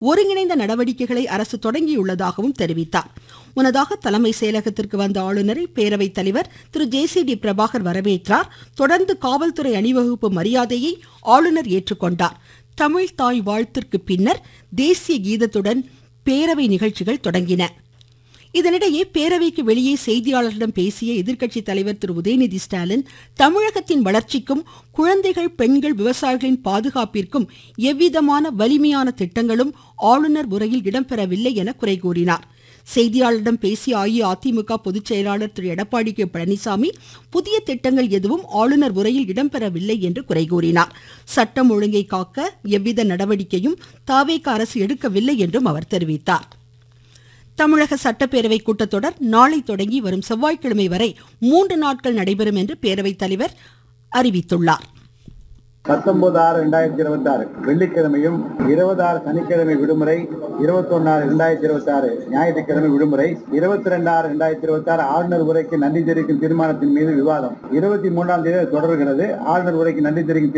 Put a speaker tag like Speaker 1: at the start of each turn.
Speaker 1: ஒருங்கிணைந்த நடவடிக்கைகளை அரசு தொடங்கியுள்ளதாகவும் தெரிவித்தார் முன்னதாக தலைமை செயலகத்திற்கு வந்த ஆளுநரை பேரவைத் தலைவர் திரு ஜே சி டி பிரபாகர் வரவேற்றார் தொடர்ந்து காவல்துறை அணிவகுப்பு மரியாதையை ஆளுநர் ஏற்றுக்கொண்டார் தமிழ் தாய் வாழ்த்திற்கு பின்னர் தேசிய கீதத்துடன் பேரவை நிகழ்ச்சிகள் தொடங்கின இதனிடையே பேரவைக்கு வெளியே செய்தியாளர்களிடம் பேசிய எதிர்க்கட்சித் தலைவர் திரு உதயநிதி ஸ்டாலின் தமிழகத்தின் வளர்ச்சிக்கும் குழந்தைகள் பெண்கள் விவசாயிகளின் பாதுகாப்பிற்கும் எவ்விதமான வலிமையான திட்டங்களும் ஆளுநர் உரையில் இடம்பெறவில்லை என குறை கூறினார் செய்தியாளரிடம் பேசிய அஇஅதிமுக பொதுச் செயலாளர் திரு எடப்பாடி கே பழனிசாமி புதிய திட்டங்கள் எதுவும் ஆளுநர் உரையில் இடம்பெறவில்லை என்று குறை கூறினார் சட்டம் ஒழுங்கை காக்க எவ்வித நடவடிக்கையும் தாவேக அரசு எடுக்கவில்லை என்றும் அவர் தெரிவித்தார் தமிழக சட்டப்பேரவை கூட்டத்தொடர் நாளை தொடங்கி வரும் செவ்வாய்க்கிழமை வரை மூன்று நாட்கள் நடைபெறும் என்று பேரவைத் தலைவர் அறிவித்துள்ளார்
Speaker 2: பத்தொன்பது ஆறு ரெண்டாயிரத்தி இருபத்தி ஆறு வெள்ளிக்கிழமையும் இருபது ஆறு சனிக்கிழமை விடுமுறை இருபத்தி ஒன்னாறு ரெண்டாயிரத்தி இருபத்தி ஆறு ஞாயிற்றுக்கிழமை விடுமுறை இருபத்தி ரெண்டு ஆறு ரெண்டாயிரத்தி இருபத்தி ஆறு ஆளுநர் உரைக்கு நன்றி தெரிவிக்கும் தீர்மானத்தின் மீது விவாதம் இருபத்தி மூன்றாம் தேதி அது தொடர்கிறது ஆளுநர் உரைக்கு நன்றி தெரிவிக்கும்